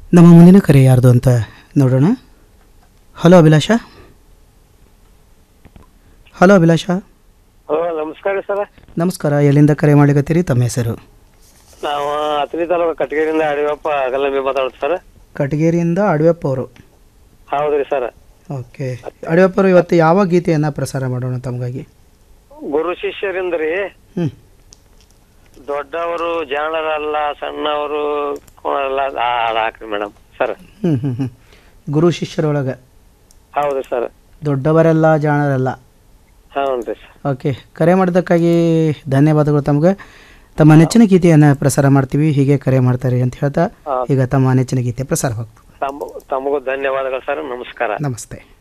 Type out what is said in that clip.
ನಮ್ಮ ಮುಂದಿನ ಕರೆ ಯಾರ್ದು ಅಂತ ನೋಡೋಣ hello Abhilasha hello Abhilasha hello ನಮಸ್ಕಾರ ಸರ್ ನಮಸ್ಕಾರ ಎಲ್ಲಿಂದ ಕರೆ ಮಾಡ್ಲಿಕತ್ತೀರಿ ತಮ್ಮ ಹೆಸರು ನಾವು ಹತ್ತನೇ ತಾಲೂಕು ಕಟಗೇರಿಯಿಂದ ಅಡಿವಪ್ಪ ಅಗಲಂಬಿ ಮಾತಾಡೋದು ಸರ್ ಕಟಗೇರಿಯಿಂದ ಅಡವೆಪ್ಪ ಅವರು ಹೌದ್ರಿ ಸರ್ ಓಕೆ ಅಡವೆಪ್ಪ ಅವರು ಇವತ್ತು ಯಾವ ಗೀತೆಯನ್ನು ಪ್ರಸಾರ ಮಾಡೋಣ ತಮಗಾಗಿ ಗುರು ಶಿಷ್ಯರಿಂದ ರೀ ಹ್ಞೂ ದೊಡ್ಡವರು ಜಾಣರಲ್ಲ ಸಣ್ಣವರು ಕೋಣರಲ್ಲ ಆ ಹಾಡ್ ಹಾಕ್ರಿ ಮೇಡಮ್ ಸರ್ ಹ್ಞೂ ಹ್ಞೂ ಹ್ಞೂ ಗುರು ಶಿಷ್ಯರೊಳಗೆ ಹೌದು ಸರ್ ದೊಡ್ಡವರೆಲ್ಲ ಜಾಣರೆಲ್ಲ ಹೌದು ರೀ ಸರ್ ಓಕೆ ಕರೆ ಮಾಡಿದ್ದಕ್ಕಾಗಿ ಧನ್ಯವಾದಗಳು ತಮಗೆ ತಮ್ಮ ನೆಚ್ಚಿನ ಗೀತೆಯನ್ನು ಪ್ರಸಾರ ಮಾಡ್ತೀವಿ ಹೀಗೆ ಕರೆ ಮಾಡ್ತಾರೆ ಅಂತ ಹೇಳ್ತಾ ಹಾ. ಈಗ ತಮ್ಮ ನೆಚ್ಚಿನ ಗೀತೆ ಪ್ರಸಾರವಾಗ್ತದೆ ತಮ್ಮ ತಮಗೂ ಧನ್ಯವಾದಗಳು ಸರ್ ನಮಸ್ಕಾರ ನಮಸ್ತೆ